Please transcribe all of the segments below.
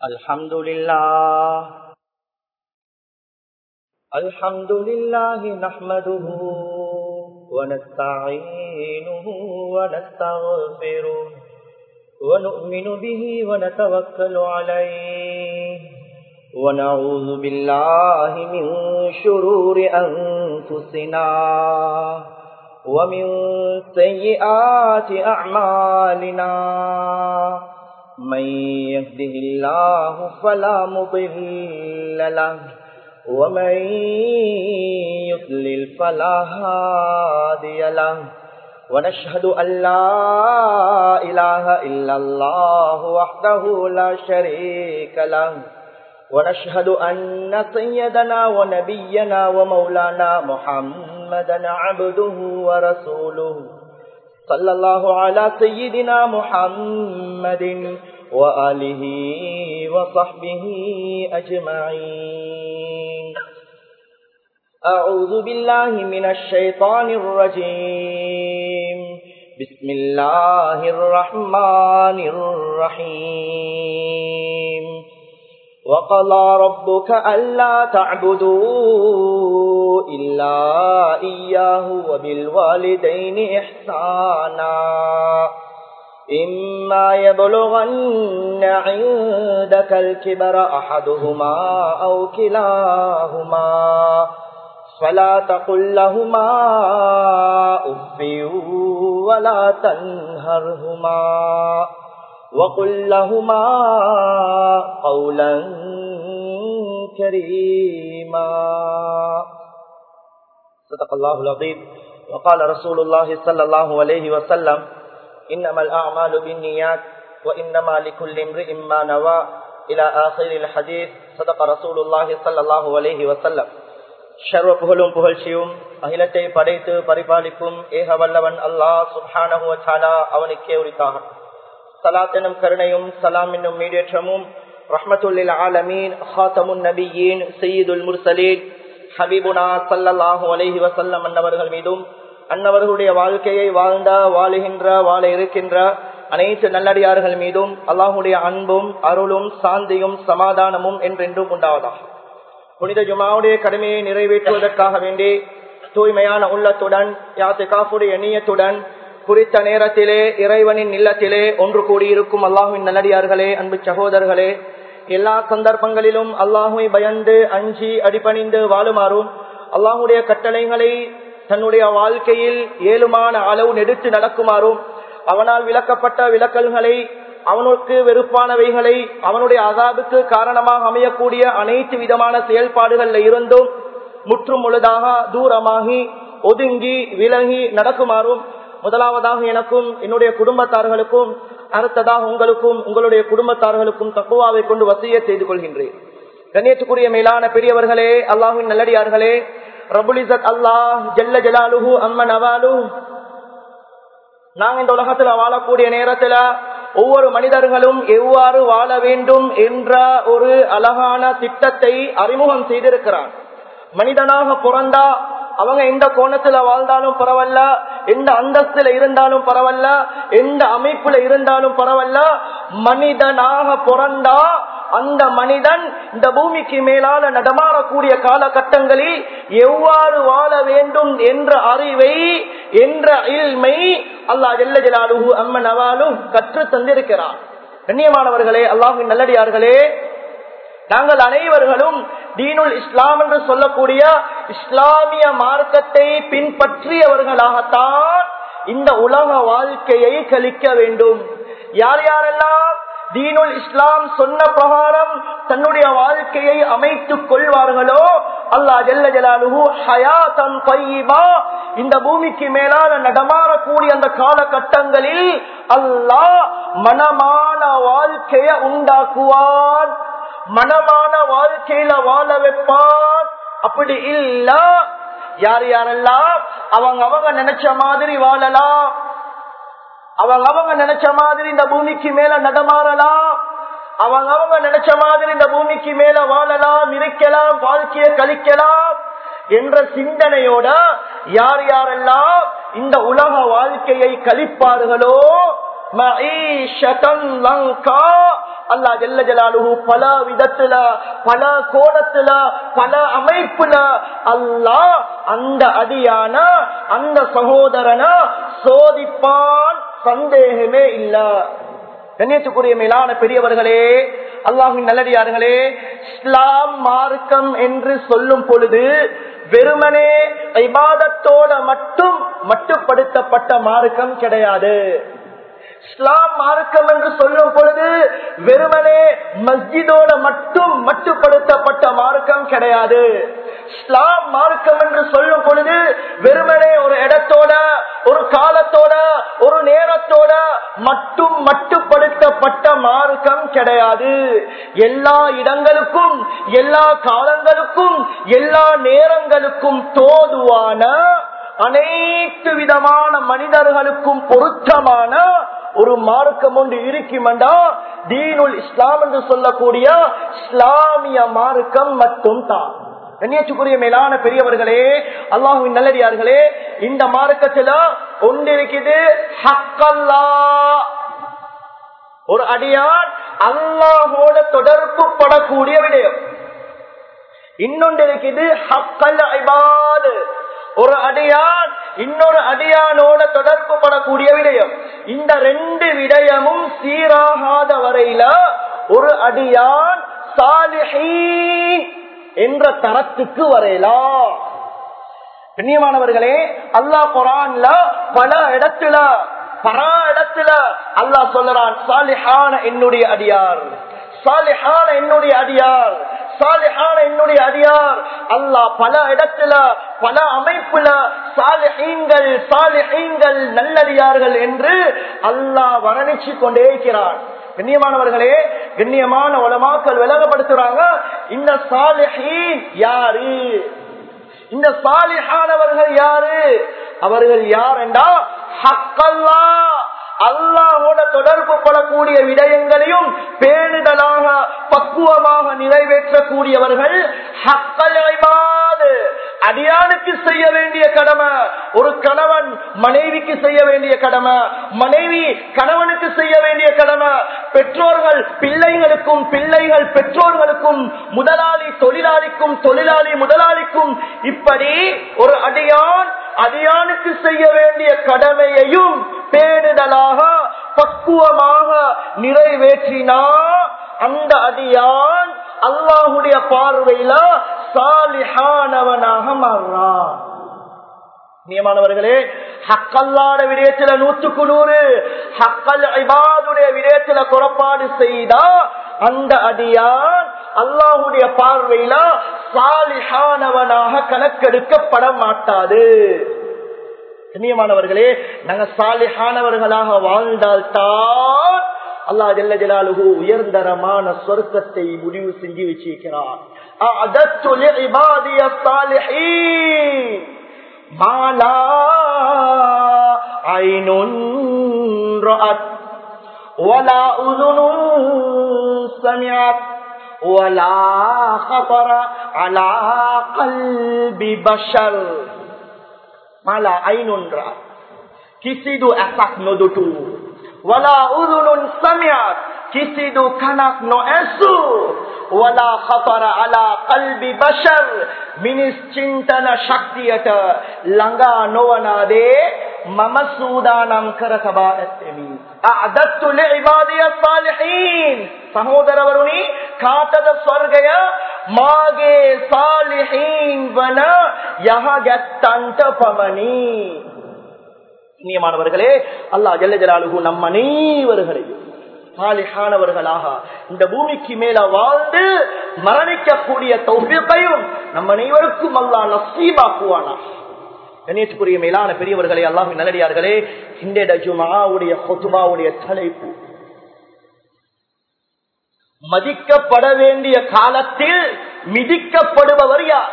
الحمد لله الحمد لله نحمده ونستعينه ونستغفره ونؤمن به ونتوكل عليه ونعوذ بالله من شرور أنفسنا ومن سيئات أعمالنا من يهده الله فلا مضل له ومن يضلل فلا هادي له ونشهد أن لا إله إلا الله وحده لا شريك له ونشهد أن سيدنا ونبينا ومولانا محمدا عبده ورسوله صلى الله على سيدنا محمد وآله وصحبه أجمعين أعوذ بالله من الشيطان الرجيم بسم الله الرحمن الرحيم وقضى ربك ألا تعبدوا إلا إياه وبالوالدين إحسانا إما يبلغن عندك الكبر أحدهما أو كلاهما فلا تقل لهما أف ولا تنهرهما وقل لهما قولا كريما صدق الله العظيم وقال رسول الله صلى الله عليه وسلم إنما الأعمال بالنيات وإنما لكل امرئ ما نوى إلى آخر الحديث صدق رسول الله صلى الله عليه وسلم சர்வ புகழும் புகழ்ச்சியும் அகிலத்தை படைத்து பரிபாலிக்கும் ஏக வல்லவன் அல்லாஹ் சுப்ஹானஹுவச்சாலா அவனுக்கே உரித்தாக சலாத் எனும் கருணையும் சலாம் என்னும் மீடேற்றமும் ரஹமத்துல்லில் ஆலமீன் ஹாத்தமுன் நபியின் சயீதுல் முர்சலீன் ஹபீபுனா சல்லல்லாஹு அலைஹி வசல்லம் அன்னவர்கள் மீதும் அன்னவர்களுடைய வாழ்க்கையை வாழ்ந்த வாழுகின்ற வாழ இருக்கின்ற அனைத்து நல்லடியார்கள் மீதும் அல்லாஹுடைய அன்பும் அருளும் சாந்தியும் சமாதானமும் என்றென்றும் உண்டாவதாக புனித ஜுமாவுடைய கடமையை நிறைவேற்றுவதற்காக வேண்டி தூய்மையான உள்ளத்துடன் யாத்து காப்புடைய எண்ணியத்துடன் குறித்த நேரத்திலே இறைவனின் இல்லத்திலே ஒன்று கூடியிருக்கும் அல்லாஹுவின் நல்லடியார்களே அன்பு சகோதரர்களே எல்லா சந்தர்ப்பங்களிலும் அல்லாஹுவை பயந்து அஞ்சி அடிபணிந்து வாழுமாறும் அல்லாஹுடைய கட்டளைகளை தன்னுடைய வாழ்க்கையில் ஏழுமான அளவு நெடுத்து நடக்குமாறும் அவனால் விளக்கப்பட்ட விளக்கல்களை அவனுக்கு வெறுப்பானவைகளை அவனுடைய அதாபுக்கு காரணமாக அமையக்கூடிய அனைத்து விதமான செயல்பாடுகள்ல இருந்தும் முற்றும் முழுதாக தூரமாகி ஒதுங்கி விலகி நடக்குமாறும் முதலாவதாக எனக்கும் என்னுடைய குடும்பத்தார்களுக்கும் அடுத்ததாக உங்களுக்கும் உங்களுடைய குடும்பத்தார்களுக்கும் தக்குவாவை கொண்டு வசிய செய்து கொள்கின்றேன் கண்ணியத்துக்குரிய மேலான பெரியவர்களே அல்லாஹின் நல்லடியார்களே ரபுலிசத் அல்லாஹ் ஜல்ல ஜலாலுஹு அம்மன் அவாலு நாங்க இந்த உலகத்துல வாழக்கூடிய நேரத்துல ஒவ்வொரு மனிதர்களும் எவ்வாறு வாழ வேண்டும் என்ற ஒரு அழகான திட்டத்தை அறிமுகம் செய்திருக்கிறான் மனிதனாக பிறந்தா அவங்க எந்த கோணத்துல வாழ்ந்தாலும் பரவாயில்ல எந்த அந்தஸ்துல இருந்தாலும் பரவாயில்ல எந்த அமைப்புல இருந்தாலும் பரவாயில்ல மனிதனாக பிறந்தா அந்த மனிதன் இந்த பூமிக்கு மேலால நடமாறக்கூடிய காலகட்டங்களில் எவ்வாறு வாழ வேண்டும் என்ற அறிவை என்ற இல்மை அல்லா ஜெல்ல ஜலாலுஹு அம்மன் அவாலும் கற்று தந்திருக்கிறார் கண்ணியமானவர்களே அல்லாஹின் நல்லடியார்களே நாங்கள் அனைவர்களும் தீனுல் இஸ்லாம் என்று சொல்லக்கூடிய இஸ்லாமிய மார்க்கத்தை பின்பற்றியவர்களாகத்தான் இந்த உலக வாழ்க்கையை கழிக்க வேண்டும் யார் யாரெல்லாம் தீனுல் இஸ்லாம் சொன்ன பிரகாரம் தன்னுடைய வாழ்க்கையை அமைத்துக் கொள்வார்களோ அல்லா ஜல்ல ஜலாலுஹு ஹயாத்தன் பையிபா இந்த பூமிக்கு மேலான நடமாறக்கூடிய அந்த காலகட்டங்களில் அல்லாஹ் மனமான வாழ்க்கைய உண்டாக்குவான் மனமான வாழ்க்கையில வாழ வைப்பான் அப்படி இல்ல யார் யாரெல்லாம் அவங்க அவங்க நினைச்ச மாதிரி வாழலாம் அவங்க அவங்க நினைச்ச மாதிரி இந்த பூமிக்கு மேல நடமாறலாம் அவங்க அவங்க நினைச்ச மாதிரி இந்த பூமிக்கு மேல வாழலாம் இருக்கலாம் வாழ்க்கையை கழிக்கலாம் என்ற சிந்தனையோட யார் யாரெல்லாம் இந்த உலக வாழ்க்கையை கழிப்பார்களோ மஈஷதன் லங்கா அல்லா ஜெல்ல ஜலாலுஹு பல விதத்துல பல கோணத்துல பல அமைப்புல அல்லாஹ் அந்த அடியான அந்த சகோதரனா சோதிப்பான் சந்தேகமே இல்ல கண்ணியத்துக்குரிய மேலான பெரியவர்களே அல்லாஹின் நல்லடியார்களே இஸ்லாம் மார்க்கம் என்று சொல்லும் பொழுது வெறுமனே இபாதத்தோட மட்டும் மட்டுப்படுத்தப்பட்ட மார்க்கம் கிடையாது இஸ்லாம் மார்க்கம் என்று சொல்லும் பொழுது வெறுமனே மஸ்ஜிதோட மட்டும் மட்டுப்படுத்தப்பட்ட மார்க்கம் கிடையாது இஸ்லாம் மார்க்கம் என்று சொல்லும் பொழுது வெறுமனே ஒரு இடத்தோட ஒரு காலத்தோட ஒரு நேரத்தோட மட்டும் மட்டுப்படுத்தப்பட்ட மார்க்கம் கிடையாது எல்லா இடங்களுக்கும் எல்லா காலங்களுக்கும் எல்லா நேரங்களுக்கும் தோதுவான அனைத்து விதமான மனிதர்களுக்கும் பொருத்தமான ஒரு மார்க்கம் ஒன்று இருக்குமெண்டா தீனுல் இஸ்லாம் என்று சொல்லக்கூடிய இஸ்லாமிய மார்க்கம் மட்டும் தான் கண்ணியத்துக்குரிய மேலான பெரியவர்களே அல்லாஹுவின் நல்லடியார்களே இந்த மார்க்கத்துல ஒன்று இருக்குது ஹக்கல்லா ஒரு அடியான் அல்லாஹோட தொடர்பு படக்கூடிய விடயம் இன்னொன்று இருக்குது ஹக்கல் ஐபாது ஒரு அடியான் இன்னொரு அடியானோட தொடர்பு படக்கூடிய விடயம் இந்த ரெண்டு விடயமும் சீராகாத வரையில ஒரு அடியான் சாலிஹீ என்ற தரத்துக்கு வரையலாம் கண்ணியமானவர்களே அல்லாஹ் குரான்ல பல இடத்துல பல இடத்துல அல்லாஹ் சொல்லுறான் சாலிஹான என்னுடைய அடியார் சாலிஹான என்னுடைய அடியார் சாலிஹான என்னுடைய அடியார் அல்லாஹ் பல இடத்துல பல அமைப்புல சாலிஹீங்கள் சாலிஹீங்கள் நல்லடியார்கள் என்று அல்லாஹ் வர்ணிச்சு கொண்டே இருக்கிறான் கண்ணியமானவர்களே கண்ணியமான உலமாக்கள் விளங்கப்படுத்துறாங்க இந்த சாலிஹீன் யாரு இந்த சாலிஹானவர்கள் யாரு அவர்கள் யார் என்றா ஹக்கல்லா அல்லாஹோட தொடர்பு படக்கூடிய விடயங்களையும் பேணுதலாக பக்குவமாக நிறைவேற்றக்கூடியவர்கள் ஹக்கல் ஐபாது அடியானுக்கு செய்ய வேண்டிய கடமை ஒரு கணவன் மனைவிக்கு செய்ய வேண்டிய கடமை மனைவி கணவனுக்கு செய்ய வேண்டிய கடமை பெற்றோர்கள் பிள்ளைகளுக்கும் பிள்ளைகள் பெற்றோர்களுக்கும் முதலாளி தொழிலாளிக்கும் தொழிலாளி முதலாளிக்கும் இப்படி ஒரு அடியான் அடியானுக்கு செய்ய வேண்டிய கடமையையும் பேணுதலாக பக்குவமாக நிறைவேற்றினா அந்த அடியான் அல்லாஹுடைய பார்வையில சாலிஹானவனாக மாறுறான் நியமானவர்களே ஹக்கல்லாட விடயத்துல நூற்றுக்கு நூறு ஹக்கல் ஐபாதுடைய விடயத்துல குறப்பாடு செய்தா அந்த அடியான் அல்லாஹுடைய பார்வையில சாலிஹானவனாக கணக்கெடுக்கப்பட மாட்டாது கண்ணியமானவர்களே நாங்க சாலிஹானவர்களாக வாழ்ந்தால்தான் அல்லா ஜல்ல ஜலாலுகு உயர்ந்தரமான சொர்க்கத்தை முடிவு செஞ்சு வச்சிருக்கிறார் மாலா ஐநுன் ولا أذن سمعت ولا خطر على قلب بشر মালা আইনুনরা কিসিদু এসাক নদুটু ওয়ালা উযুনুন সামিআত কিসিদু খানাক নো এসু ওয়ালা খাতারা আলা কলবি বশর মিনিস চিন্তನ ಶಕ್ತಿಯಟ ಲಂಗಾ ನೋವನಾದೆ ಮಮ ಸೂದಾನಂ ಕರಕಬಾಎತ್ತೆಮಿ ಅಅದತ್ತು ಲಿಇಬಾದಿಯ ಸಾಲಿಹೀನ್ ಸಹೋದರವರುಣಿ ಕಾಟದ ಸ್ವರ್ಗಯ ಮಾಗೆ ಸಾಲಿಹೀನ್ ವನ ಯಹಗತ್ತಂತ ಪಮನಿ நியமானவர்களே அல்லாஹ் ஜல்ல ஜலாலுகு நம் அனைவர்களையும் சாலிஹானவர்களாக இந்த பூமிக்கு மேல வாழ்ந்து மரணிக்கக்கூடிய தௌஃபீக்கையும் நம் அனைவருக்கும் அல்லாஹ் நசீபாக்குவானா கணேசுக்குரிய மேலான பெரியவர்களே அல்லாஹின் நல்லடியார்களே இந்த ஜுமாவுடைய ஹொத்துபாவுடைய தலைப்பு மதிக்கப்பட வேண்டிய காலத்தில் மிதிக்கப்படுபவர் யார்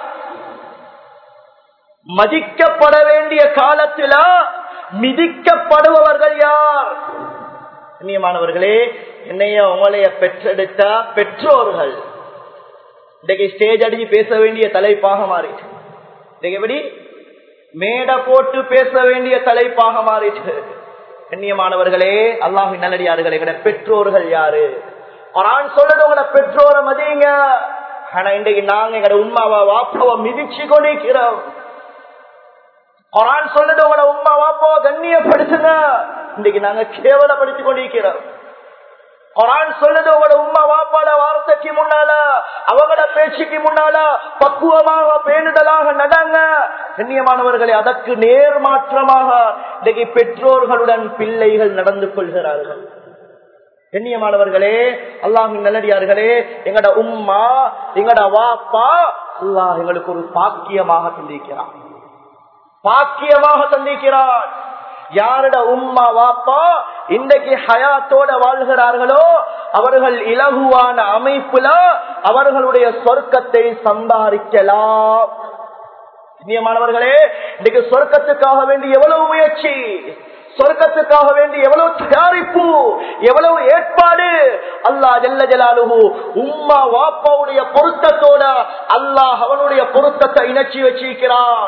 மதிக்கப்பட வேண்டிய காலத்தில மிதிக்கப்படுபவர்கள் யார் கண்ணியமானவர்களே என்னைய உங்களைய பெற்றெடுத்த பெற்றோர்கள் இன்றைக்கு ஸ்டேஜ் அடிச்சு பேச வேண்டிய தலைப்பாக மாறிட்டு இன்றைக்கு எப்படி மேடை போட்டு பேச வேண்டிய தலைப்பாக மாறிட்டு கண்ணியமானவர்களே அல்லாஹின் நல்லடியார்களே எங்கட பெற்றோர்கள் யாரு குரான் சொல்றது உங்களோட பெற்றோரை மதியுங்க ஆனா இன்றைக்கு நாங்க எங்கட உமாவை வாப்பாவை மிதிச்சு கொண்டிருக்கிறோம் குரான் சொல்றது உங்களோட உமா வாப்பாவை கண்ணியப்படுத்துங்க இன்னைக்கு நாங்க கேவலப்படுத்திக் கொண்டிருக்கிறோம் குரான் சொல்லுது உங்களோட உமா வாப்பாட வார்த்தைக்கு முன்னால அவங்களோட பேச்சுக்கு முன்னால பக்குவமாக பேணுதலாக நடங்க கண்ணியமானவர்களே அதற்கு நேர் மாற்றமாக இன்னைக்கு பெற்றோர்களுடன் பிள்ளைகள் நடந்து கொள்கிறார்கள் கண்ணியமானவர்களே அல்லாஹின் நல்லடியார்களே எங்கட உம்மா எங்கட வாப்பா அல்லாஹ் எங்களுக்கு ஒரு பாக்கியமாக தந்திருக்கிறான் பாக்கியமாக தந்திருக்கிறான் யாருட உம்மா வாப்பா இன்றைக்கு ஹயாத்தோட வாழ்கிறார்களோ அவர்கள் இலகுவான அமைப்புல அவர்களுடைய சொர்க்கத்தை சம்பாதிக்கலாம் கண்ணியமானவர்களே இன்னைக்கு சொர்க்கத்துக்காக வேண்டி எவ்வளவு முயற்சி சொர்க்கத்துக்காக வேண்டி எவ்வளவு தயாரிப்பு எவ்வளவு ஏற்பாடு அல்லா ஜல்ல ஜலாலுஹு உம்மா வாப்பாவுடைய பொருத்தத்தோட அல்லாஹ் அவனுடைய பொருத்தத்தை இணைச்சி வச்சிருக்கிறான்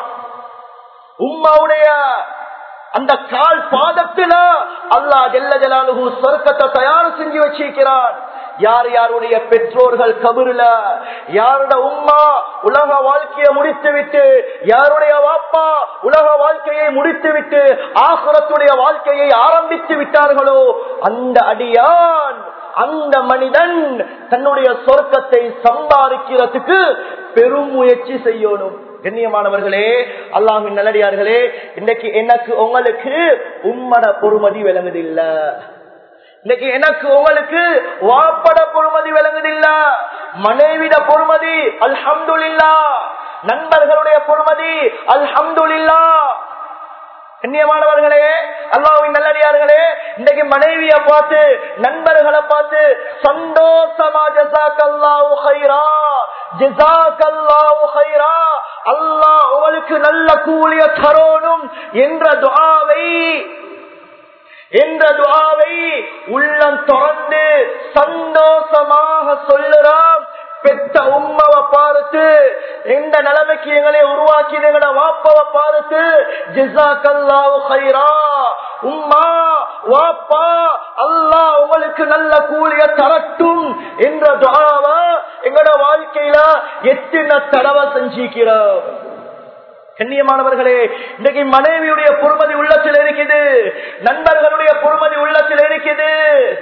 உம்மாவுடைய அந்த கால் பாதத்துல அல்லா ஜெல்ல ஜலாலுஹு சொர்க்கத்தை தயார் செஞ்சு வச்சிருக்கிறான் யார் யாருடைய பெற்றோர்கள் கபருல யாரோட உம்மா உலக வாழ்க்கையை முடித்து விட்டு யாருடைய வாப்பா உலக வாழ்க்கையை முடித்து விட்டு ஆசுரத்துடைய வாழ்க்கையை ஆரம்பித்து விட்டார்களோ அந்த அடியான் அந்த மனிதன் தன்னுடைய சொர்க்கத்தை சம்பாதிக்கிறதுக்கு பெரும் முயற்சி செய்யணும் கண்ணியமானவர்களே அல்லாமின் நல்லடியார்களே இன்னைக்கு எனக்கு உங்களுக்கு உம்மட பொறுமதி விளங்குதில்ல இன்னைக்கு எனக்கு உங்களுக்கு வாப்பட பொறுமதி விளங்குதில்ல மனைவிட பொறுமதி அல்ஹம்துல்லா நண்பர்களுடைய பொறுமதி அல்ஹம்துல்லா கண்ணியமானவர்களே அல்லாவின் நல்லடியார்களே இன்றைக்கு மனைவிய பார்த்து நண்பர்களை பார்த்து சந்தோஷமா ஜசாக்கல்லாஹு ஹைரா ஜசாக்கல்லாஹு ஹைரா அல்லாஹ் உங்களுக்கு நல்ல கூலிய தரோனும் என்ற துஆவை என்ற துஆவை உள்ளம் திறந்து சந்தோஷமாக சொல்லுறான் பெத்த உம்மவை பார்த்து எந்த நிலைமைக்கு எங்களை உருவாக்கி எங்களோட வாப்பவை பார்த்து ஜிசாக்கல்லாவு ஹைரா உம்மா வாப்பா அல்லாஹ் உங்களுக்கு நல்ல கூலிய தரட்டும் என்ற துவாவ எங்களோட வாழ்க்கையில எத்தனை தடவை செஞ்சிக்கிறோம் கண்ணியமானவர்களே இன்றைக்கு மனைவியுடைய பொறுமதி உள்ளத்தில் இருக்குது நண்பர்களுடைய பொறுமதி உள்ளத்தில் இருக்குது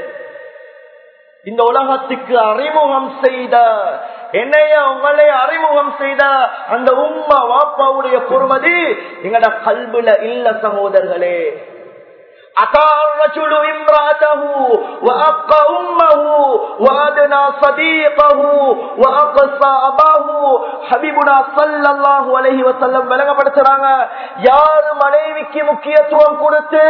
இந்த உலகத்துக்கு அறிமுகம் செய்த என்னைய உங்களை அறிமுகம் செய்த அந்த உம்மா வாப்பாவுடைய பொறுமதி எங்கட கல்புல இல்ல சகோதரர்களே أتى الرجل امرأته وأبقى أمه وأدنى صديقه وأقصى أباه حبيبنا صلى الله عليه وسلم விளங்கப்படுத்துறாங்க யார் மனைவிக்கு முக்கியத்துவம் கொடுத்து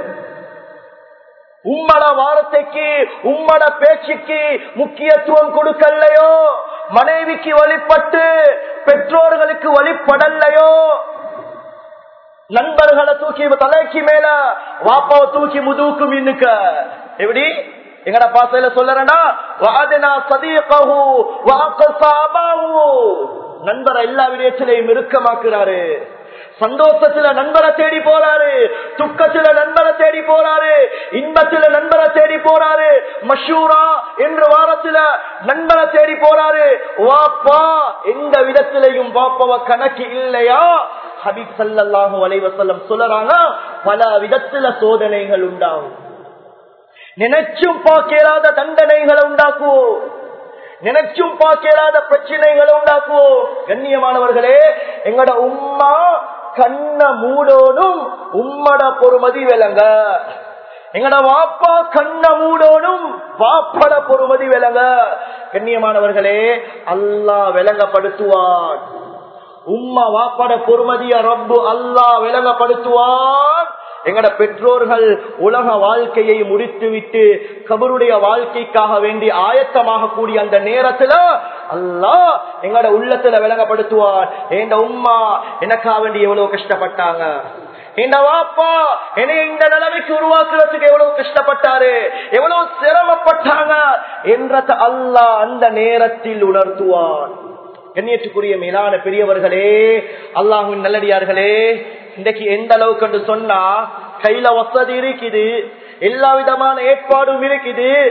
உம்மட வார்த்தைக்கு உம்மட பேச்சுக்கு முக்கியத்துவம் கொடுக்கலையோ மனைவிக்கு வழிபட்டு பெற்றோர்களுக்கு வழிபடலையோ நண்பர்களை தூக்கி தலைக்கு மேல வாப்பாவை தூக்கி முதுவுக்கு மின்னுக்க எப்படி எங்கட பாசையில சொல்லறா வாதனா சதீகஹு வாக்கசாபாஹு நண்பரை எல்லா விடயத்திலையும் இறுக்கமாக்குறாரு சந்தோஷத்துல நண்பரை தேடி போறாரு துக்கத்துல நண்பரை தேடி போறாரு இன்பத்துல நண்பரை தேடி போறாரு மஷூரா என்ற வாரத்துல நண்பரை தேடி போறாரு வாப்பா எந்த விதத்திலையும் வாப்பாவ கணக்கு இல்லையா ஹபீப் சல்லாஹூ அலைவசல்லம் சொல்லறாங்க பல விதத்துல சோதனைகள் உண்டாகும் நினைச்சும் பார்க்கலாத தண்டனைகளை உண்டாக்குவோம் நினைச்சும் பார்க்கலாத பிரச்சனைகளை உண்டாக்குவோம் கண்ணியமானவர்களே எங்கட உம்மா கண்ண மூடோனும் உம்மட பொறுமதி விளங்க எங்கட வாப்பா கண்ண மூடோனும் வாப்பட பொறுமதி விளங்க கண்ணியமானவர்களே அல்லாஹ் விளங்கப்படுத்துவான் உம்மா வாப்பட பொறுமதிய ரப்பு அல்லாஹ் விளங்கப்படுத்துவான் எங்கட பெற்றோர்கள் உலக வாழ்க்கையை முடித்துவிட்டு கபருடைய வாழ்க்கைக்காக வேண்டி ஆயத்தமாக கூடிய அந்த நேரத்துல அல்லாஹ் எங்கட உள்ளத்துல விளங்கப்படுத்துவார் என் உம்மா எனக்காக வேண்டி எவ்வளவு கஷ்டப்பட்டாங்க இந்த வாப்பா என்னை இந்த நிலைமைக்கு உருவாக்குறதுக்கு எவ்வளவு கஷ்டப்பட்டாரு எவ்வளவு சிரமப்பட்டாங்க என்றத அல்லாஹ் அந்த நேரத்தில் உணர்த்துவான் கண்ணியத்துக்குரிய மேலான பெரியவர்களே அல்லாஹின் நல்லடியார்களே இன்றைக்கு எந்த அளவுக்கு என்று சொன்னா கையில வசதி இருக்குது எல்லா விதமான ஏற்பாடும் இருக்குது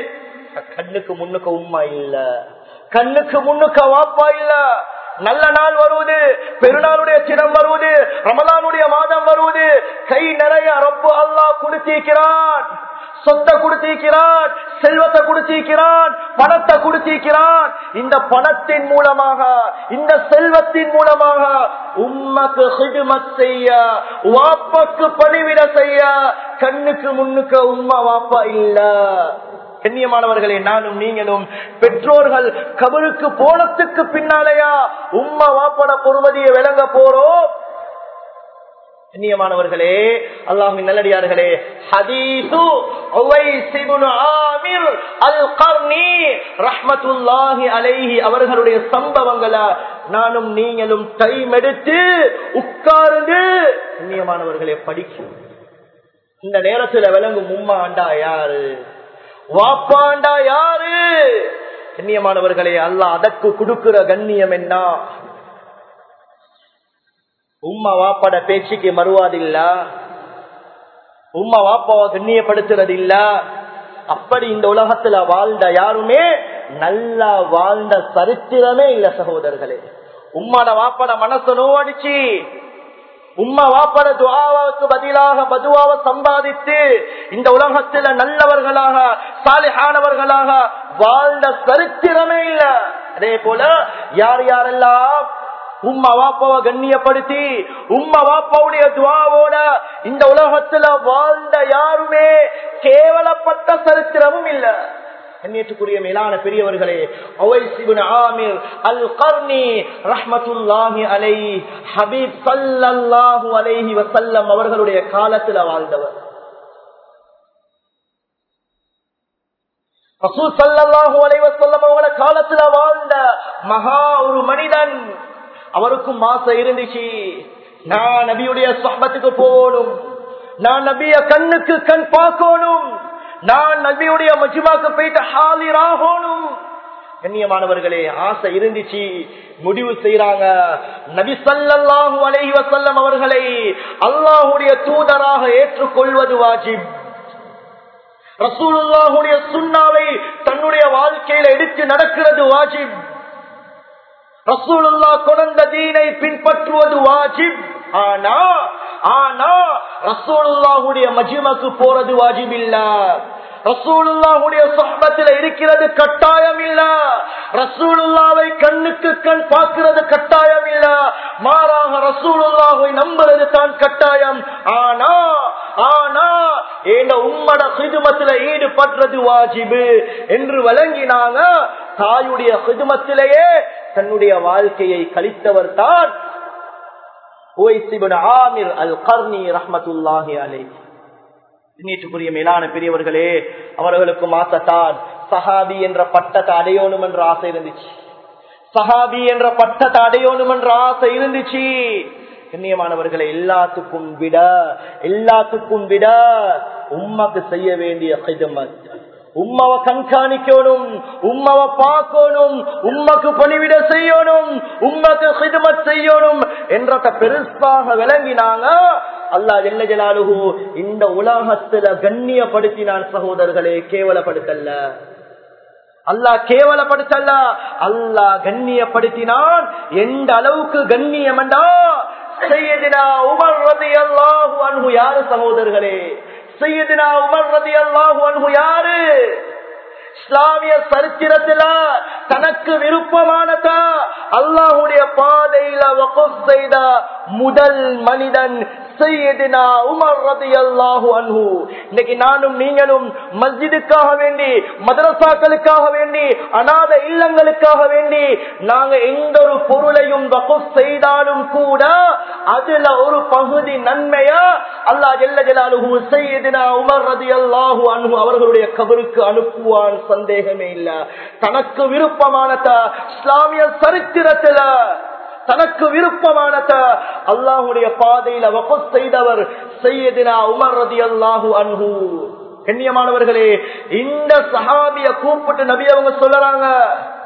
கண்ணுக்கு முன்னுக்கு உண்மை இல்ல கண்ணுக்கு முன்னுக்கு வாப்பா இல்ல நல்ல நாள் வருவது பெருநாளுடைய தினம் வருவது ரமலானுடைய மாதம் வருவது கை நிறைய ரப்பு அல்லாஹ் கொடுத்திருக்கிறான் சொத்தை கொடுத்திருக்கிறான் செல்வத்தை கொடுத்திருக்கிறான் பணத்தை கொடுத்திருக்கிறான் இந்த பணத்தின் மூலமாக இந்த செல்வத்தின் மூலமாக உம்மக்கு ஹிதுமத் செய்ய வாப்பாக்கு பணிவிட செய்ய கண்ணுக்கு முன்னுக்கு உம்மா வாப்பா இல்ல கண்ணியமானவர்களே நானும் நீங்களும் பெற்றோர்கள் கபருக்கு போனத்துக்கு பின்னாலேயா உம்மா வாப்பட பொறுமதியை விளங்க போறோம் கண்ணியமானவர்களே அல்லாஹின் நல்லடியார்களே ஹதீசு உவைஸ் இப்னு ஆமிர் அல் கர்னி ரஹ்மத்துல்லாஹி அலைஹி அவர்களுடைய சம்பவங்களை நானும் நீங்களும் டைம் எடுத்து உட்கார்ந்து கண்ணியமானவர்களே படிக்கும் இந்த நேரத்துல விளங்கும் உம்மா ஆண்டா யாரு வாப்பாண்டா யாரு கண்ணியமானவர்களே அல்லாஹ் அதற்கு கொடுக்கிற கண்ணியம் என்ன உம்மா வாப்பாட பேச்சுக்கு மறுவாதில்ல உம்மா வாப்பாவை கண்ணியப்படுத்துறது இல்ல அப்படி இந்த உலகத்துல வாழ்ந்த யாருமே நல்லா வாழ்ந்த சரித்திரமே இல்ல சகோதரர்களே உம்மாட வாப்பாட மனசு நோவடிச்சு உம்மா வாப்பட துவாவுக்கு பதிலாக பதுவாவை சம்பாதித்து இந்த உலகத்துல நல்லவர்களாக சாலிஹானவர்களாக வாழ்ந்த சரித்திரமே இல்ல அதே போல யார் யாரெல்லாம் உம்மா வாப்பாவை கண்ணியப்படுத்தி உம்மா வாப்பாவுடைய துவாவோட இந்த உலகத்துல வாழ்ந்த யாருமே கேவலப்பட்ட சரித்திரமும் இல்ல கண்ணியத்துக்குரிய மேலான பெரியவர்களே அவைசிபுன் ஆமிர் அல் கர்னி ரஹ்மத்துல்லாஹி அலை ஹபீப் சல்லல்லாஹு அலைஹி வசல்லம் அவர்களுடைய காலத்துல வாழ்ந்தவர் ரசூல் சல்லல்லாஹு அலைஹி வஸல்லம் அவங்கள காலத்துல வாழ்ந்த மகா ஒரு மனிதன் அவருக்கும் ஆசை இருந்துச்சு நான் நபியுடைய சொஹபத்துக்கு போகணும் நான் நபிய கண்ணுக்கு கண் பார்க்கணும் நான் நபியுடைய மஜ்மாக்கு போயிட்டு ஹாலிராகணும் கண்ணியமானவர்களே ஆசை இருந்துச்சு முடிவு செய்யறாங்க நபி சல்லாஹூ அலைஹி வசல்லம் அவர்களை அல்லாஹுடைய தூதராக ஏற்றுக்கொள்வது வாஜிப் ரசூலுல்லாஹுடைய சுண்ணாவை தன்னுடைய வாழ்க்கையில எடுத்து நடக்கிறது வாஜிப் ரசூலுல்லா கொண்ட தீனை பின்பற்றுவது வாஜிப் ஆனா ஆனா ரசூலுல்லாஹுடைய மஜிமக்கு போறது வாஜிப் இல்ல ரசூலுல்லாஹுடைய சொஹபத்தில் இருக்கிறது கட்டாயம் இல்ல ரசூலுல்லாவை கண்ணுக்கு கண் பார்க்கிறது கட்டாயம் இல்ல மாறாக ரசூலுல்லாவை நம்புறது தான் கட்டாயம் ஆனா ஆனா எங்க உம்மட சிதுமத்தில ஈடுபடுறது வாஜிபு என்று வழங்கினாங்க தாயுடைய சிதுமத்திலேயே தன்னுடைய வாழ்க்கையை கழித்தவர் தான் ஆமிர் அல் கர்னி ரஹமத்துல்லாஹி அலை நீட்டுக்குரிய மேலான பெரியவர்களே அவர்களுக்கும் ஆசைத்தான் சஹாபி என்ற பட்டத்தை அடையணும் என்ற ஆசை இருந்துச்சு சஹாபி என்ற பட்டத்தை அடையணும் என்ற ஆசை இருந்துச்சு கண்ணியமானவர்களை எல்லாத்துக்கும் விட எல்லாத்துக்கும் விட உம்மக்கு செய்ய வேண்டிய ஹிதமத் உம்மாவை கண்காணிக்கணும் உம்மாவை பார்க்கணும் உம்மக்கு பணிவிட செய்யணும் உம்மக்கு ஹிதமத் செய்யணும் என்றத பெருசாக விளங்கினாங்க அல்லா ஜெல்ல ஜலாலுகு இந்த உலகத்துல கண்ணியப்படுத்தினான் சகோதரர்களே கேவலப்படுத்தல்ல அல்லா கேவலப்படுத்தல்ல அல்லா கண்ணியப்படுத்தினான் எந்த அளவுக்கு கண்ணியம் செய்யதினா உமர் ரதி அல்லாஹு அன்பு யாரு சகோதரர்களே செய்யதினா உமர் ரதி அல்லாஹு அன்பு யாரு இஸ்லாமிய சரித்திரத்துல தனக்கு விருப்பமானதா அல்லாஹுடைய பாதையில வகுப் செய்த முதல் மனிதன் செய்யதினா உமர் ரதி அல்லாஹு அன்ஹு இன்னைக்கு நானும் நீங்களும் மஸ்ஜிதுக்காக வேண்டி மதரசாக்களுக்காக வேண்டி அநாத இல்லங்களுக்காக வேண்டி நாங்க எந்த ஒரு பொருளையும் வகுப் செய்தாலும் கூட அதுல ஒரு பகுதி நன்மையா அல்லா ஜெல்ல ஜலாலுஹு செய்யதினா உமர் ரதி அல்லாஹு அன்ஹு அவர்களுடைய கபருக்கு அனுப்புவான் சந்தேகமே இல்ல தனக்கு விருப்பமானத இஸ்லாமிய சரித்திரத்துல தனக்கு விருப்பமானத அல்லாஹுடைய பாதையில வபஸ் செய்தவர் செய்யதினா உமர் ரதி அல்லாஹு அன்ஹு கண்ணியமானவர்களே இந்த சஹாபிய கூப்பிட்டு நபி அவங்க சொல்லறாங்க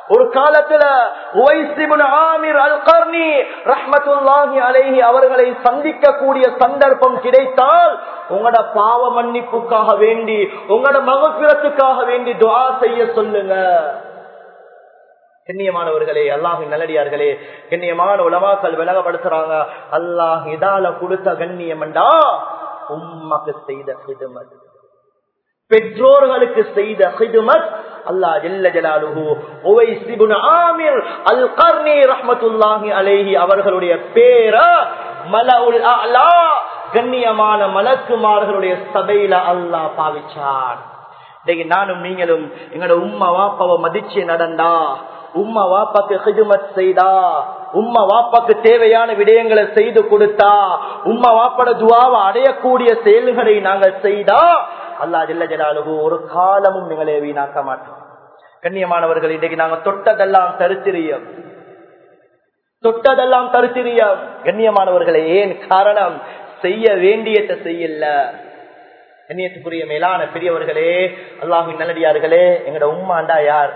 ஒரு காலத்துல ஆமிர் அல் கர்னி ரஹ்மத்துல்லாஹி அலைஹி அவர்களை சந்திக்கக்கூடிய சந்தர்ப்பம் கிடைத்தால் உங்களோட பாவ மன்னிப்புக்காக வேண்டி உங்களோட மகப்பிரத்துக்காக வேண்டி துவா செய்ய சொல்லுங்க கண்ணியமானவர்களே அல்லாஹின் நல்லடியார்களே கண்ணியமான உலமாக்கள் விலகப்படுத்துறாங்க அல்லாஹ் இதால கொடுத்த கண்ணியம்டா உம்மக்கு செய்த ஹிதுமத் பெற்றோர்களுக்கு செய்த ஹிதுமத் அல்லாஹ் ஜல்ல ஜலாலுஹு உவைஸ் இப்னு ஆமிர் அல் கர்னி ரஹ்மத்துல்லாஹி அலைஹி அவர்களுடைய பேர மலஉல் அலா கண்ணியமான மலக்குமார்களுடைய சபையில அல்லாஹ் பாவிச்சான் இன்னைக்கு நானும் நீங்களும் எங்களோட உம்மா வாப்பாவை மதிச்சு நடந்தா உம்மா வாப்பாக்கு ஹிதுமத் செய்தா உம்மா வாப்பாக்கு தேவையான விடயங்களை செய்து கொடுத்தா உம்மா வாப்பட துவாவை அடையக்கூடிய செயல்களை நாங்கள் செய்தா அல்லா ஜில்ல ஜலாலுகு ஒரு காலமும் எங்களை வீணாக்க மாட்டோம் கண்ணியமானவர்கள் இன்றைக்கு நாங்க தொட்டதெல்லாம் தருத்திரியம் தொட்டதெல்லாம் தருத்திரியம் கண்ணியமானவர்களே ஏன் காரணம் செய்ய வேண்டியதை செய்யல கண்ணியத்துக்குரிய மேலான பெரியவர்களே அல்லாஹின் நல்லடியார்களே எங்கட உம்மாண்டா யார்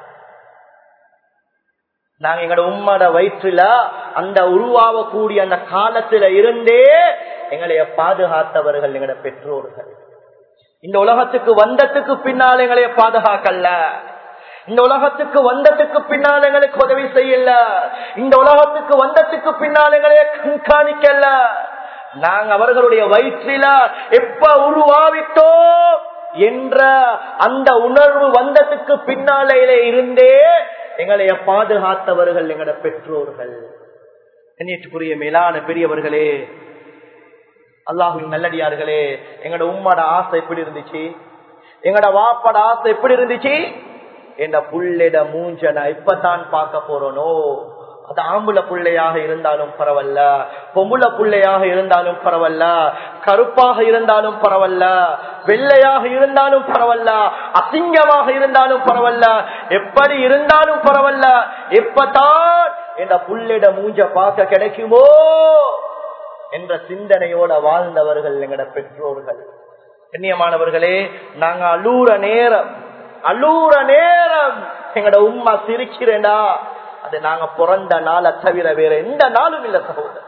நாங்க எங்கட உம்மட வயிற்றுல அந்த உருவாகக்கூடிய அந்த காலத்துல இருந்தே எங்களைய பாதுகாத்தவர்கள் எங்கட பெற்றோர்கள் இந்த உலகத்துக்கு வந்ததுக்கு பின்னால் எங்களைய பாதுகாக்கல்ல இந்த உலகத்துக்கு வந்ததுக்கு பின்னால் எங்களுக்கு உதவி செய்யல இந்த உலகத்துக்கு வந்ததுக்கு பின்னால் எங்களைய கண்காணிக்கல நாங்க அவர்களுடைய வயிற்றில எப்ப உருவாவிட்டோ என்ற அந்த உணர்வு வந்ததுக்கு பின்னாலே இருந்தே எங்களைய பாதுகாத்தவர்கள் எங்கட பெற்றோர்கள் கண்ணியத்துக்குரிய மேலான பெரியவர்களே அல்லாஹின் நல்லடியார்களே எங்கட உம்மட ஆசை எப்படி இருந்துச்சு எங்கட வாப்பட ஆசை எப்படி இருந்துச்சு என்ற புள்ளிட மூஞ்ச நான் இப்பதான் பார்க்க போறனோ அது ஆம்புல புள்ளையாக இருந்தாலும் பரவல்ல பொம்புல புள்ளையாக இருந்தாலும் பரவல்ல கருப்பாக இருந்தாலும் பரவல்ல வெள்ளையாக இருந்தாலும் பரவல்ல அசிங்கமாக இருந்தாலும் பரவல்ல எப்படி இருந்தாலும் பரவல்ல எப்பதான் என்ற புள்ளிட மூஞ்ச பார்க்க கிடைக்குமோ என்ற சிந்தனையோட வாழ்ந்தவர்கள் எங்கட பெற்றோர்கள் கண்ணியமானவர்களே நாங்க அலூர நேரம் அலூர நேரம் எங்கட உம்மா சிரிக்கிறேன்டா அது நாங்க பிறந்த நாளை தவிர வேற எந்த நாளும் இல்ல சகோதரர்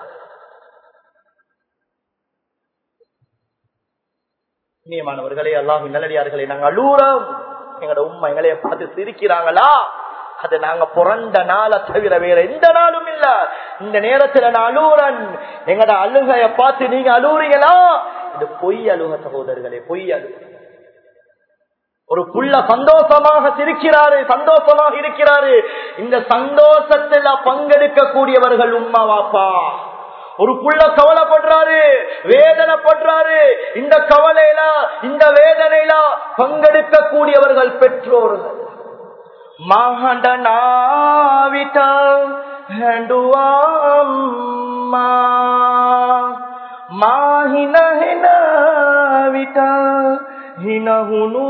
கண்ணியமானவர்களே அல்லாஹ் நல்லடியார்களே நாங்க அலூரம் எங்கட உம்மா எங்களைய பார்த்து சிரிக்கிறாங்களா அது நாங்க பிறந்த நாளை தவிர வேற எந்த நாளும் இல்ல இந்த நேரத்துல நான் அழுகுறன் எங்கட அழுகைய பார்த்து நீங்க அழுகுறீங்களா இது பொய் அழுக சகோதரர்களே பொய் அழுக ஒரு புள்ள சந்தோஷமாக சிரிக்கிறாரு சந்தோஷமாக இருக்கிறாரு இந்த சந்தோஷத்துல பங்கெடுக்க கூடியவர்கள் உம்மா வாப்பா ஒரு புள்ள கவலைப்படுறாரு வேதனைப்படுறாரு இந்த கவலையில இந்த வேதனையில பங்கெடுக்க கூடியவர்கள் பெற்றோர்கள் மகண்டனாவிட்ட ஹண்டுவாம்மா மாஹின விட்ட ஹினஹுனு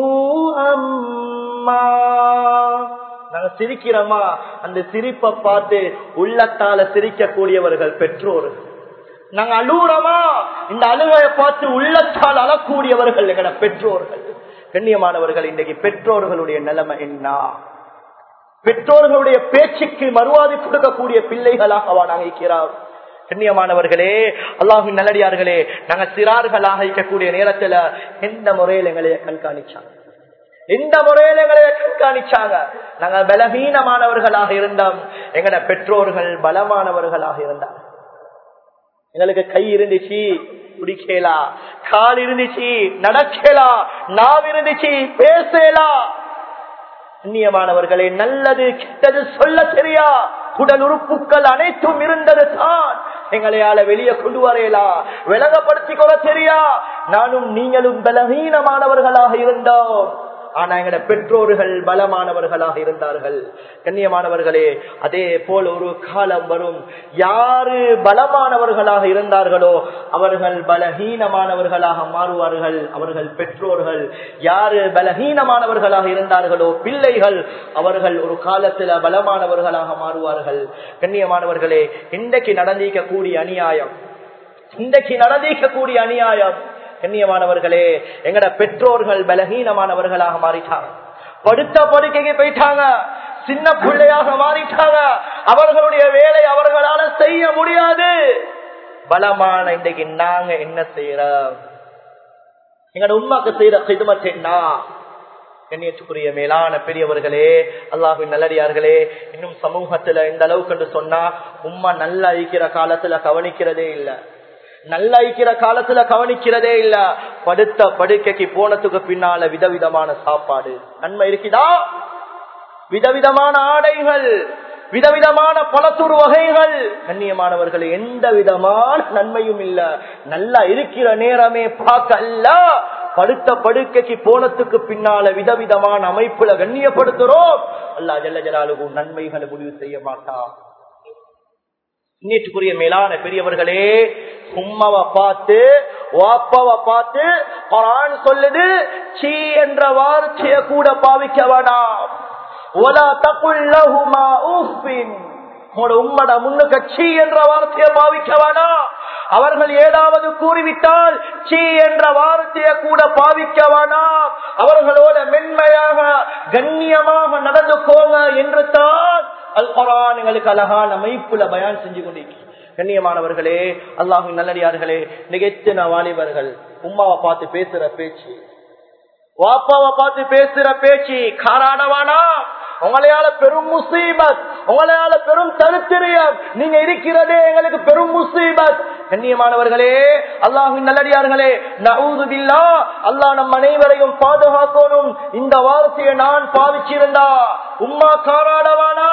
அம்மா நாங்க சிரிக்கிறோமா அந்த சிரிப்பை பார்த்து உள்ளத்தால சிரிக்கக்கூடியவர்கள் பெற்றோர்கள் நாங்க அழுகுறோமா இந்த அழுகையை பார்த்து உள்ளத்தால் அழக்கூடியவர்கள் எங்கட பெற்றோர்கள் கண்ணியமானவர்கள் இன்றைக்கு பெற்றோர்களுடைய நிலைமை என்ன பெற்றோர்களுடைய பேச்சுக்கு மறுவாதி கொடுக்கக்கூடிய பிள்ளைகளாக நாங்க இருக்கிறோம் கண்ணியமானவர்களே அல்லாஹின் நல்லடியார்களே நாங்க சிறார்களாக இருக்கக்கூடிய நேரத்துல எந்த முறையில் எங்களைய கண்காணிச்சாங்க எந்த முறையில் எங்களைய கண்காணிச்சாங்க நாங்க பலவீனமானவர்களாக இருந்தோம் எங்கட பெற்றோர்கள் பலமானவர்களாக இருந்தாங்க எங்களுக்கு கை இருந்துச்சு குடிக்கலா கால் இருந்துச்சு நடக்கலா நாவ் இருந்துச்சு பேசலா கண்ணியமானவர்களே நல்லது கெட்டது சொல்ல தெரியா உடல் உறுப்புகள் அனைத்தும் இருந்தது தான் எங்களையால வெளியே கொண்டு வரையலா விலகப்படுத்தி கொள்ள தெரியா நானும் நீங்களும் பலவீனமானவர்களாக இருந்தோம் ஆனா எங்கட பெற்றோர்கள் பலமானவர்களாக இருந்தார்கள் கண்ணியமானவர்களே அதே போல ஒரு காலம் வரும் யாரு பலமானவர்களாக இருந்தார்களோ அவர்கள் பலஹீனமானவர்களாக மாறுவார்கள் அவர்கள் பெற்றோர்கள் யாரு பலஹீனமானவர்களாக இருந்தார்களோ பிள்ளைகள் அவர்கள் ஒரு காலத்துல பலமானவர்களாக மாறுவார்கள் கண்ணியமானவர்களே இன்றைக்கு நடந்திருக்கக்கூடிய அநியாயம் இன்றைக்கு நடந்திருக்கக்கூடிய அநியாயம் கண்ணியமானவர்களே எங்கட பெற்றோர்கள் பலகீனமானவர்களாக மாறிட்டாங்க படுத்த படுக்கைக்கு போயிட்டாங்க சின்ன பிள்ளையாக மாறிட்டாங்க அவர்களுடைய வேலை அவர்களால செய்ய முடியாது பலமான இன்றைக்கு நாங்க என்ன செய்யறோம் எங்களோட உண்மாக்கு செய்யற சிதுமத் என்ன கண்ணியத்துக்குரிய மேலான பெரியவர்களே அல்லாஹின் நல்லடியார்களே இன்னும் சமூகத்துல இந்த அளவுக்கு என்று சொன்னா உம்மா நல்லா ஐக்கிற காலத்துல கவனிக்கிறதே இல்ல நல்லா ஐக்கிற காலத்துல கவனிக்கிறதே இல்ல படுத்த படுக்கைக்கு போனதுக்கு பின்னால விதவிதமான சாப்பாடு நன்மை இருக்குதா விதவிதமான ஆடைகள் விதவிதமான பழத்தூர் வகைகள் கண்ணியமானவர்கள் எந்த விதமான நன்மையும் இல்ல நல்லா இருக்கிற நேரமே பார்க்க அல்ல படுத்த படுக்கைக்கு போனதுக்கு பின்னால விதவிதமான அமைப்புல கண்ணியப்படுத்துறோம் அல்லா ஜல்ல ஜலாலுகு நன்மைகளை முடிவு செய்ய மாட்டான் நேற்றுக்குரிய மேலான பெரியவர்களே உம்மாவை பார்த்து வாப்பாவை பார்த்து குரான் சொல்லுது சீ என்ற வார்த்தைய கூட பாவிக்க வேண்டாம் ஒலா தகுல்லஹுமா ஊஃபின் உங்களோட உம்மட முன்னுக்கு சீ என்ற வார்த்தையை பாவிக்க வேண்டாம் அவர்கள் ஏதாவது கூறிவிட்டால் சீ என்ற வார்த்தையை கூட பாவிக்க வேண்டாம் அவர்களோட மென்மையாக கண்ணியமாக நடந்து போங்க என்று தான் அல் குரான் எங்களுக்கு அழகான அமைப்புல பயான் செஞ்சு கொண்டிருக்கிறேன் கண்ணியமானவர்களே அல்லாஹின் நல்லடியார்களே நிகழ்த்தின வாலிபர்கள் உம்மாவை பார்த்து பேசுற பேச்சு வாப்பாவை பார்த்து பேசுற பேச்சு காராடவானா உங்களையால பெரும் முசீபத் உங்களையால பெரும் தருத்திரியம் நீங்க இருக்கிறதே எங்களுக்கு பெரும் முசீபத் கண்ணியமானவர்களே அல்லாஹின் நல்லடியார்களே நவுதுபில்லா அல்லாஹ் நம் அனைவரையும் பாதுகாக்கணும் இந்த வார்த்தையை நான் பாவிச்சிருந்தா உம்மா காராடவானா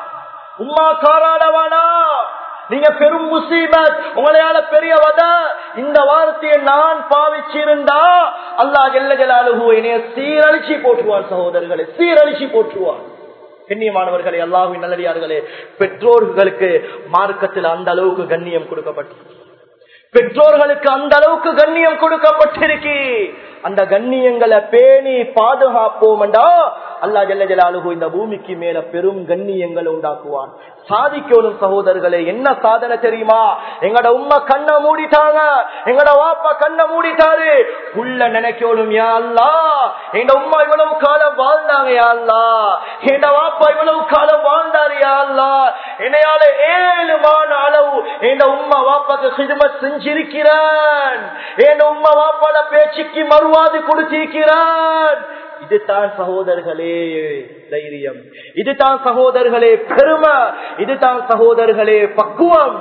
உம்மா காராடவானா நீங்க பெரும் முசீபத் உங்களையால பெரிய வத இந்த வார்த்தையை நான் பாவிச்சிருந்தா அல்லா ஜெல்ல ஜலாலுகு என்னைய சீரழிச்சு போற்றுவான் சகோதரர்களை சீரழிச்சு போற்றுவான் கண்ணியமானவர்களே அல்லாஹின் நல்லடியார்களே பெற்றோர்களுக்கு மார்க்கத்தில் அந்த அளவுக்கு கண்ணியம் கொடுக்கப்பட்டு பெற்றோர்களுக்கு அந்த அளவுக்கு கண்ணியம் கொடுக்கப்பட்டிருக்கு அந்த கண்ணியங்களை பேணி பாதுகாப்போம்டா அல்லா ஜல்ல ஜலாலுகு இந்த பூமிக்கு மேல பெரும் கண்ணியங்களை உண்டாக்குவான் சாதிக்கணும் சகோதரர்களே என்ன சாதனை தெரியுமா எங்கட உண்மை கண்ணை மூடிட்டாங்க எங்கட வாப்பா கண்ணை மூடிட்டாரு உள்ள நினைக்கணும் யா அல்லா எங்க உம்மா இவ்வளவு காலம் வாழ்ந்தாங்க யா அல்லா எங்க வாப்பா இவ்வளவு காலம் வாழ்ந்தாரு யா அல்லா என்னையால ஏழு மான அளவு எங்க உம்மா வாப்பாக்கு சிறுமத் செஞ்சிருக்கிறான் என் உம்மா வாப்பாட பேச்சுக்கு மறுவாது கொடுத்திருக்கிறான் இதுதான் சகோதரர்களே தைரியம் இதுதான் சகோதரர்களே பெருமை இதுதான் சகோதரர்களே பக்குவம்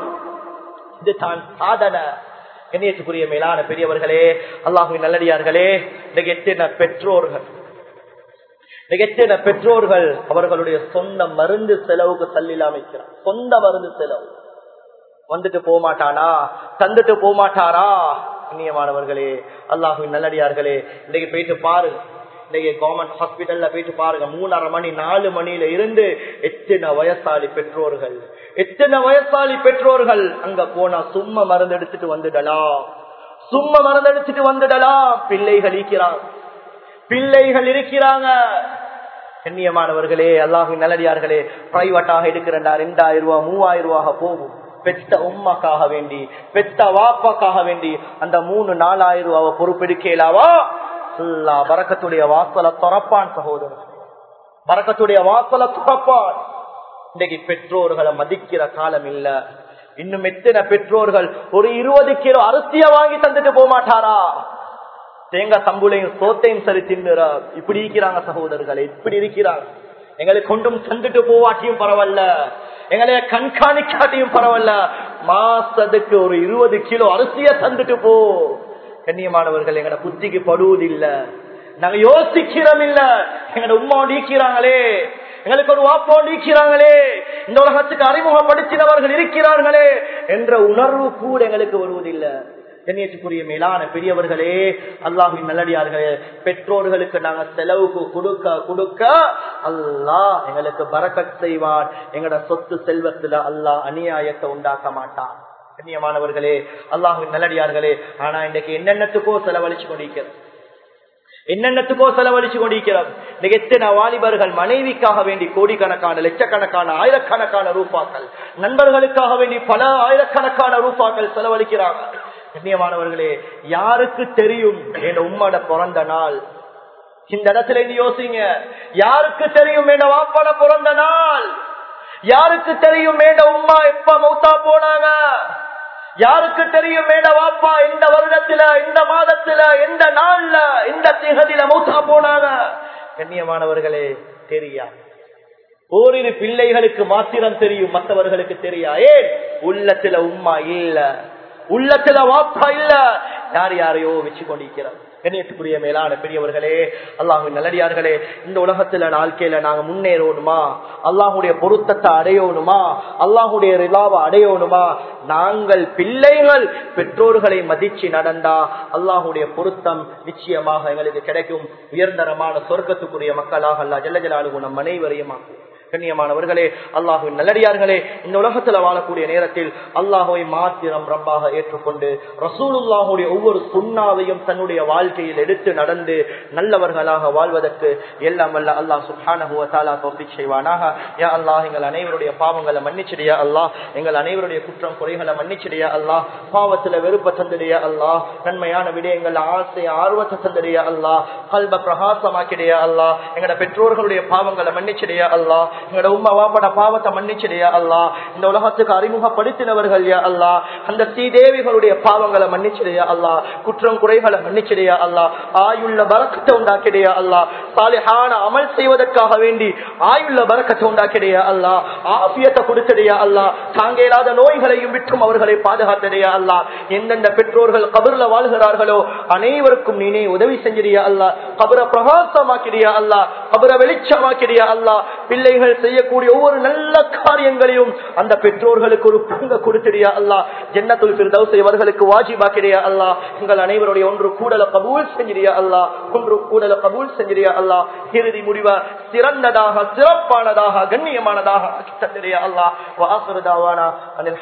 இதுதான் சாதனை கண்ணியத்துக்குரிய மேலான பெரியவர்களே அல்லாஹுவின் நல்லடியார்களே இன்னைக்கு எத்தனை பெற்றோர்கள் இன்னைக்கு எத்தனை பெற்றோர்கள் அவர்களுடைய சொந்த மருந்து செலவுக்கு தள்ளில அமைக்கிறார் சொந்த மருந்து செலவு வந்துட்டு போக மாட்டானா தந்துட்டு போக மாட்டாரா கண்ணியமானவர்களே அல்லாஹுவின் நல்லடியார்களே இன்னைக்கு போயிட்டு பாருங்க இன்னைக்கு கவர்மெண்ட் ஹாஸ்பிட்டல்ல போயிட்டு பாருங்க மூணரை மணி நாலு மணியில இருந்து எத்தனை வயசாளி பெற்றோர்கள் எத்தனை வயசாளி பெற்றோர்கள் அங்க போனா சும்மா மருந்து எடுத்துட்டு வந்துடலாம் சும்மா மருந்து எடுத்துட்டு வந்துடலாம் பிள்ளைகள் இருக்கிறாங்க பிள்ளைகள் இருக்கிறாங்க கண்ணியமானவர்களே அல்லாஹின் நல்லடியார்களே பிரைவேட்டாக எடுக்கிறா ரெண்டாயிரம் ரூபாய் மூவாயிரம் ரூபாய் போகும் பெத்த உம்மாக்காக வேண்டி பெத்த வாப்பாக்காக வேண்டி அந்த மூணு நாலாயிரம் ரூபாவை பொறுப்பெடுக்கலாவா அல்லா பறக்கத்துடைய வாசலை துறப்பான் சகோதரர் பறக்கத்துடைய வாசலை துறப்பான் இன்றைக்கு பெற்றோர்களை மதிக்கிற காலம் இல்ல இன்னும் எத்தனை பெற்றோர்கள் ஒரு இருபது கிலோ அரிசிய வாங்கி தந்துட்டு போக மாட்டாரா தேங்காய் சம்புளையும் சோத்தையும் சரி தின்னுறார் இப்படி இருக்கிறாங்க சகோதரர்கள் இப்படி இருக்கிறாங்க எங்களை கொண்டும் தந்துட்டு போவாட்டியும் பரவாயில்ல எங்களை கண்காணிக்காட்டியும் பரவாயில்ல மாசத்துக்கு ஒரு இருபது கிலோ அரிசிய தந்துட்டு போ கண்ணியமானவர்கள் எங்கட புத்திக்கு படுவதில்ல நாங்க யோசிக்கிறோம் இல்ல எங்கட உமா நீக்கிறாங்களே எங்களுக்கு ஒரு வாப்போ நீக்கிறாங்களே இந்த உலகத்துக்கு அறிமுகப்படுத்தினவர்கள் இருக்கிறார்களே என்ற உணர்வு கூட எங்களுக்கு வருவதில்லை கண்ணியத்துக்குரிய மேலான பெரியவர்களே அல்லாஹின் நல்லடியார்களே பெற்றோர்களுக்கு நாங்க செலவுக்கு கொடுக்க கொடுக்க அல்லாஹ் எங்களுக்கு பறக்கத் செய்வான் எங்கட சொத்து செல்வத்துல அல்லாஹ் அநியாயத்தை உண்டாக்க மாட்டான் கண்ணியமானவர்களே அல்லாஹின் நல்லடியார்களே ஆனா இன்னைக்கு என்னென்னத்துக்கோ செலவழிச்சு கொண்டிருக்கிறோம் என்னென்னத்துக்கோ செலவழிச்சு கொண்டிருக்கிறோம் இன்னைக்கு எத்தனை வாலிபர்கள் மனைவிக்காக வேண்டி கோடிக்கணக்கான லட்சக்கணக்கான ஆயிரக்கணக்கான ரூபாக்கள் நண்பர்களுக்காக வேண்டி பல ஆயிரக்கணக்கான ரூபாக்கள் செலவழிக்கிறாங்க கண்ணியமானவர்களே யாருக்கு தெரியும் என் உம்மோட பிறந்த நாள் இந்த இடத்துல இருந்து யோசிங்க யாருக்கு தெரியும் என்ற வாப்பாட பிறந்த நாள் யாருக்கு தெரியும் மேட உம்மா எப்ப மௌத்தா போனாங்க யாருக்கு தெரியும் மேட வாப்பா இந்த வருடத்துல இந்த மாதத்துல எந்த நாள்ல இந்த திகதியில மௌத்தா போனாங்க கண்ணியமானவர்களே தெரியா ஓரிரு பிள்ளைகளுக்கு மாத்திரம் தெரியும் மற்றவர்களுக்கு தெரியா ஏன் உள்ளத்துல உம்மா இல்ல உள்ளத்துல வாப்பா இல்ல யார் யாரையோ வச்சு கொண்டிருக்கிறார் கண்ணியத்துக்குரிய மேலான பெரியவர்களே அல்லாஹின் நல்லடியார்களே இந்த உலகத்துல வாழ்க்கையில நாங்க முன்னேறணுமா அல்லாஹுடைய பொருத்தத்தை அடையணுமா அல்லாஹுடைய ரிலாவை அடையணுமா நாங்கள் பிள்ளைகள் பெற்றோர்களை மதிச்சு நடந்தா அல்லாஹுடைய பொருத்தம் நிச்சயமாக எங்களுக்கு கிடைக்கும் உயர்ந்தரமான சொர்க்கத்துக்குரிய மக்களாக அல்லா ஜல்ல ஜலாலு நம் அனைவரையும் ஆக்கும் கண்ணியமானவர்களே அல்லாஹுவின் நல்லடியார்களே இந்த உலகத்துல வாழக்கூடிய நேரத்தில் அல்லாஹுவை மாத்திரம் ரப்பாக ஏற்றுக்கொண்டு ரசூலுல்லாஹுடைய ஒவ்வொரு சுண்ணாவையும் தன்னுடைய வாழ்க்கையில் எடுத்து நடந்து நல்லவர்களாக வாழ்வதற்கு எல்லாம் வல்ல அல்லாஹ் சுஹானஹுவத்தாலா தோப்பிக் செய்வானாக யா அல்லாஹ் எங்கள் அனைவருடைய பாவங்களை மன்னிச்சிடியா அல்லாஹ் எங்கள் அனைவருடைய குற்றம் குறைகளை மன்னிச்சிடியா அல்லாஹ் பாவத்துல வெறுப்ப தந்துடியா அல்லாஹ் நன்மையான விடயங்கள் ஆசை ஆர்வத்தை தந்துடியா அல்லாஹ் கல்ப பிரகாசமாக்கிடையா அல்லாஹ் எங்களோட பெற்றோர்களுடைய பாவங்களை மன்னிச்சிடையா அல்லாஹ் எங்களோட உம்மா வாப்பட பாவத்தை மன்னிச்சிடையா அல்லா இந்த உலகத்துக்கு அறிமுகப்படுத்தினவர்கள் யா அல்லா அந்த ஸ்ரீதேவிகளுடைய பாவங்களை மன்னிச்சிடையா அல்லா குற்றம் குறைகளை மன்னிச்சிடையா அல்லா ஆயுள்ள பறக்கத்தை உண்டாக்கிடையா அல்லா சாலிஹான அமல் செய்வதற்காக வேண்டி ஆயுள்ள பறக்கத்தை உண்டாக்கிடையா அல்லா ஆபியத்தை கொடுத்தடையா அல்லா தாங்க இயலாத நோய்களையும் விட்டும் அவர்களை பாதுகாத்தடையா அல்லா எந்தெந்த பெற்றோர்கள் கபர்ல வாழ்கிறார்களோ அனைவருக்கும் நீனே உதவி செஞ்சிடியா அல்லா கபரை பிரகாசமாக்கிறியா அல்லா கபரை வெளிச்சமாக்கிறியா அல்லா பிள்ளைகள் செய்யக்கூடிய ஒவ்வொரு நல்ல காரியங்களையும் அந்த பெற்றோர்களுக்கு ஒரு பங்கு கொடுத்திடியா அல்லா ஜன்னத்துல் பிர்தௌஸ் இவர்களுக்கு வாஜிபாக்கிறியா அல்லா எங்கள் அனைவருடைய ஒன்று கூடல கபூல் செஞ்சிரியா அல்லா ஒன்று கூடல கபூல் செஞ்சிரியா அல்லா இறுதி முடிவ சிறந்ததாக சிறப்பானதாக கண்ணியமானதாக ஆக்கி தந்திரியா அல்லா வாசுதாவானா